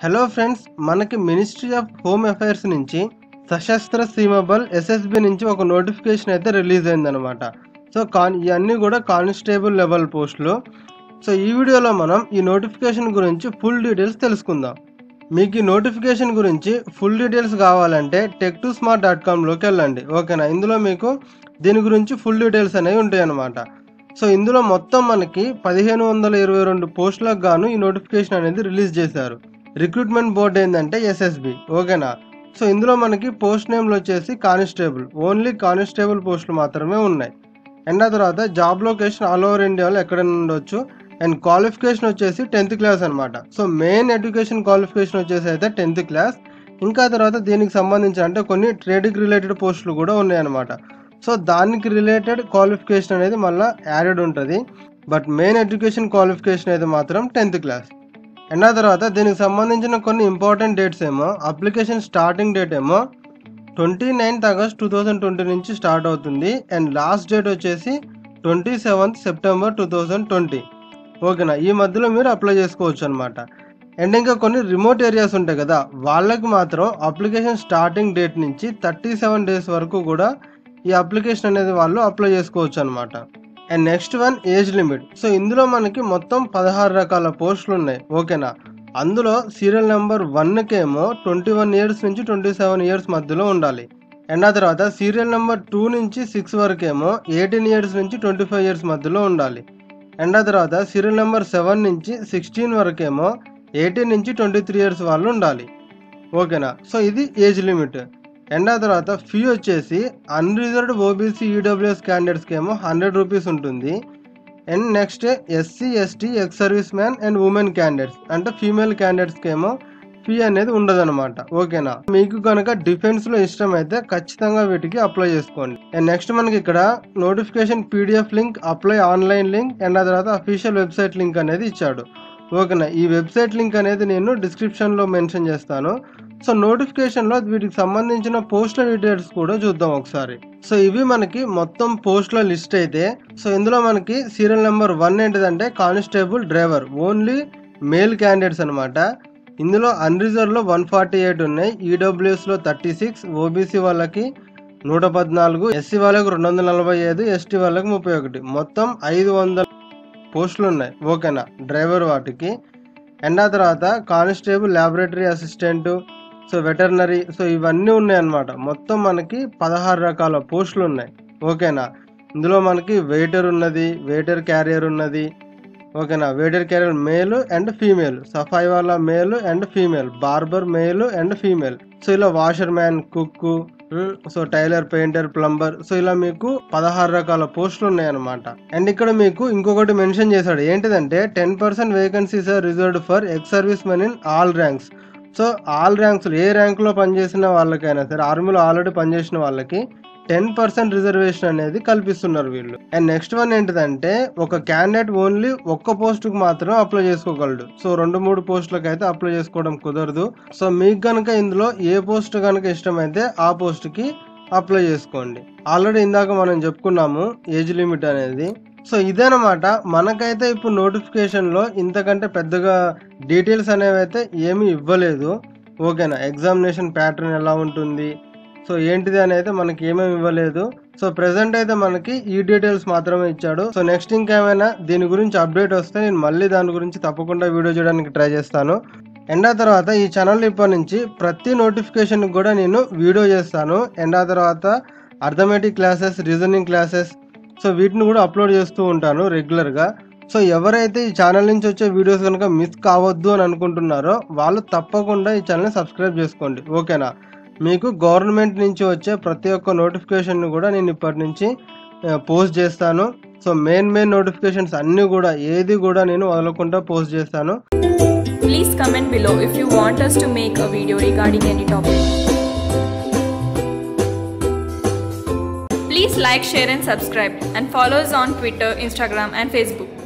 Hello friends మనకి ministry of home affairs నుంచి Sashastra సీమబల్ SSB నుంచి ఒక నోటిఫికేషన్ అయితే రిలీజ్ అయిందనమాట సో కాన్ ఇవన్నీ కూడా కానిస్టేబుల్ లెవెల్ పోస్టులు సో ఈ వీడియోలో మనం ఈ నోటిఫికేషన్ గురించి ఫుల్ డీటెయిల్స్ తెలుసుకుందాం మీకు ఈ నోటిఫికేషన్ గురించి ఫుల్ డీటెయిల్స్ కావాలంటే టెక్ టు స్మార్ట్ డాట్ కామ్లోకి వెళ్ళండి ఓకేనా ఇందులో మీకు దీని గురించి ఫుల్ డీటెయిల్స్ అనేవి ఉంటాయి అన్నమాట సో ఇందులో మొత్తం మనకి పదిహేను వందల ఇరవై రెండు పోస్టులకు గాను ఈ నోటిఫికేషన్ అనేది రిలీజ్ చేశారు రిక్రూట్మెంట్ బోర్డు ఏంటంటే ఎస్ఎస్బి ఓకేనా సో ఇందులో మనకి పోస్ట్ నేమ్లు వచ్చేసి కానిస్టేబుల్ ఓన్లీ కానిస్టేబుల్ పోస్టులు మాత్రమే ఉన్నాయి అండ్ ఆ తర్వాత జాబ్ లొకేషన్ ఆల్ ఓవర్ ఇండియాలో ఎక్కడ ఉండొచ్చు అండ్ క్వాలిఫికేషన్ వచ్చేసి టెన్త్ క్లాస్ అనమాట సో మెయిన్ ఎడ్యుకేషన్ క్వాలిఫికేషన్ వచ్చేసి అయితే టెన్త్ క్లాస్ ఇంకా తర్వాత దీనికి సంబంధించి అంటే కొన్ని ట్రేడింగ్ రిలేటెడ్ పోస్టులు కూడా ఉన్నాయన్నమాట సో దానికి రిలేటెడ్ క్వాలిఫికేషన్ అనేది మళ్ళీ యాడెడ్ ఉంటుంది బట్ మెయిన్ ఎడ్యుకేషన్ క్వాలిఫికేషన్ అయితే మాత్రం టెన్త్ క్లాస్ అండ్ ఆ తర్వాత దీనికి సంబంధించిన కొన్ని ఇంపార్టెంట్ డేట్స్ ఏమో అప్లికేషన్ స్టార్టింగ్ డేట్ ఏమో twenty ninth August two thousand twenty నుంచి స్టార్ట్ అవుతుంది అండ్ లాస్ట్ డేట్ వచ్చేసి twenty seventh September two thousand twenty ఓకేనా ఈ మధ్యలో మీరు అప్లై చేసుకోవచ్చు అనమాట అండ్ ఇంకా కొన్ని రిమోట్ ఏరియాస్ ఉంటాయి కదా వాళ్ళకి మాత్రం అప్లికేషన్ స్టార్టింగ్ డేట్ నుంచి థర్టీ సెవెన్ డేస్ వరకు కూడా ఈ అప్లికేషన్ అనేది వాళ్ళు అప్లై చేసుకోవచ్చు అనమాట and next one age limit so ఇందులో మనకి మొత్తం పదహారు రకాల పోస్టులు ఉన్నాయి ఓకేనా అందులో సీరియల్ నెంబర్ వన్కేమో ట్వంటీ వన్ ఇయర్స్ నుంచి ట్వంటీ సెవెన్ ఇయర్స్ మధ్యలో ఉండాలి అండ్ ఆ తర్వాత సీరియల్ నెంబర్ టూ నుంచి సిక్స్ వరకేమో ఎయిటీన్ ఇయర్స్ నుంచి ట్వంటీ ఫైవ్ ఇయర్స్ మధ్యలో ఉండాలి అండ్ ఆ తర్వాత సీరియల్ నెంబర్ సెవెన్ నుంచి సిక్స్టీన్ వరకేమో ఎయిటీన్ నుంచి ట్వంటీ త్రీ ఇయర్స్ వాళ్ళు ఉండాలి ఓకేనా సో ఇది ఏజ్ లిమిట్ అండ్ ఆ తర్వాత ఫీ వచ్చేసి అన్రిజర్వ్డ్ ఓబీసీ ఈడబ్ల్యూఎస్ క్యాండిడేట్స్కి ఏమో హండ్రెడ్ రూపీస్ ఉంటుంది and next SC ST ex service man and women candidates అంటే ఫీమేల్ క్యాండిడేట్స్కి ఏమో ఫీ అనేది ఉండదన్నమాట ఓకేనా మీకు కనుక డిఫెన్స్లో ఇష్టం అయితే ఖచ్చితంగా వీటికి అప్లై చేసుకోండి అండ్ నెక్స్ట్ మనకి ఇక్కడ notification PDF link apply online link and ఆ తర్వాత అఫీషియల్ వెబ్సైట్ లింక్ అనేది ఇచ్చాడు ఓకేనా ఈ వెబ్సైట్ లింక్ అనేది నేను డిస్క్రిప్షన్లో మెన్షన్ చేస్తాను సో నోటిఫికేషన్లో వీటికి సంబంధించిన పోస్టుల డీటెయిల్స్ కూడా చూద్దాం ఒకసారి సో ఇవి మనకి మొత్తం పోస్టుల లిస్ట్ అయితే సో ఇందులో మనకి సీరియల్ నెంబర్ వన్ ఏంటిదంటే constable driver only male candidates అనమాట ఇందులో అన్రిజర్వ్లో వన్ ఫార్టీ ఎయిట్ ఉన్నాయి ఈడబ్ల్యూఎస్లో థర్టీ సిక్స్ ఓబీసీ వాళ్ళకి నూట పద్నాలుగు ఎస్సీ వాళ్ళకి రెండు వందల నలభై ఐదు ఎస్టీ వాళ్ళకి ముప్పై ఒకటి మొత్తం ఐదు వందల పోస్టులు ఉన్నాయి ఓకేనా డ్రైవర్ వాటికి అండ్ ఆ తర్వాత constable laboratory assistant so veterinary so ఇవన్నీ ఉన్నాయి అన్నమాట మొత్తం మనకి పదహారు రకాల పోస్టులు ఉన్నాయి ఓకేనా ఇందులో మనకి వెయిటర్ ఉన్నది వెయిటర్ క్యారియర్ ఉన్నది ఓకేనా waiter carrier male and female సఫాయి వాళ్ళ male and female barber male and female so ఇలా washer man cook so tailor painter plumber so ఇలా మీకు పదహారు రకాల పోస్టులు ఉన్నాయన్నమాట అండ్ ఇక్కడ మీకు ఇంకొకటి మెన్షన్ చేశాడు ఏంటిదంటే ten percent vacancies are reserved for ex service men in all ranks so all ranks ఏ ర్యాంక్లో పనిచేసిన వాళ్ళకైనా సరే ఆర్మీలో ఆల్రెడీ పనిచేసిన వాళ్ళకి టెన్ పర్సెంట్ రిజర్వేషన్ అనేది కల్పిస్తున్నారు వీళ్ళు అండ్ నెక్స్ట్ వన్ ఏంటిదంటే ఒక క్యాండిడేట్ ఓన్లీ ఒక్క పోస్టుకు మాత్రం అప్లై చేసుకోగలడు సో రెండు మూడు పోస్టులకు అయితే అప్లై చేసుకోవడం కుదరదు సో మీకు కనుక ఇందులో ఏ పోస్ట్ కనుక ఇష్టమైతే ఆ పోస్ట్కి అప్లై చేసుకోండి ఆల్రెడీ ఇందాక మనం చెప్పుకున్నాము ఏజ్ లిమిట్ అనేది సో ఇదేనమాట మనకైతే ఇప్పుడు నోటిఫికేషన్లో ఇంతకంటే పెద్దగా డీటెయిల్స్ అనేవి అయితే ఏమీ ఇవ్వలేదు ఓకేనా ఎగ్జామినేషన్ ప్యాటర్న్ ఎలా ఉంటుంది సో ఏంటిది అనేది మనకి ఏమేమి ఇవ్వలేదు సో ప్రెసెంట్ అయితే మనకి ఈ డీటెయిల్స్ మాత్రమే ఇచ్చాడు సో నెక్స్ట్ ఇంకేమైనా దీని గురించి అప్డేట్ వస్తే నేను మళ్ళీ దాని గురించి తప్పకుండా వీడియో చేయడానికి ట్రై చేస్తాను అండ్ ఆ తర్వాత ఈ ఛానల్ ఇప్పటి నుంచి ప్రతి నోటిఫికేషన్ కూడా నేను వీడియో చేస్తాను అండ్ ఆ తర్వాత arithmetic classes reasoning classes so వీటిని కూడా అప్లోడ్ చేస్తూ ఉంటాను రెగ్యులర్గా సో ఎవరైతే ఈ ఛానల్ నుంచి వచ్చే వీడియోస్ కనుక మిస్ కావద్దు అని అనుకుంటున్నారో వాళ్ళు తప్పకుండా ఈ ఛానల్ని సబ్స్క్రైబ్ చేసుకోండి ఓకేనా మీకు గవర్నమెంట్ నుంచి వచ్చే ప్రతి ఒక్క నోటిఫికేషన్ కూడా నేను ఇప్పటి నుంచి పోస్ట్ చేస్తాను సో మెయిన్ మెయిన్ నోటిఫికేషన్స్ అన్నీ కూడా ఏది కూడా నేను వదలకుండా పోస్ట్ చేస్తాను Please comment below if you want us to make a video regarding any topic. Please like, share and subscribe and follow us on Twitter, Instagram and Facebook.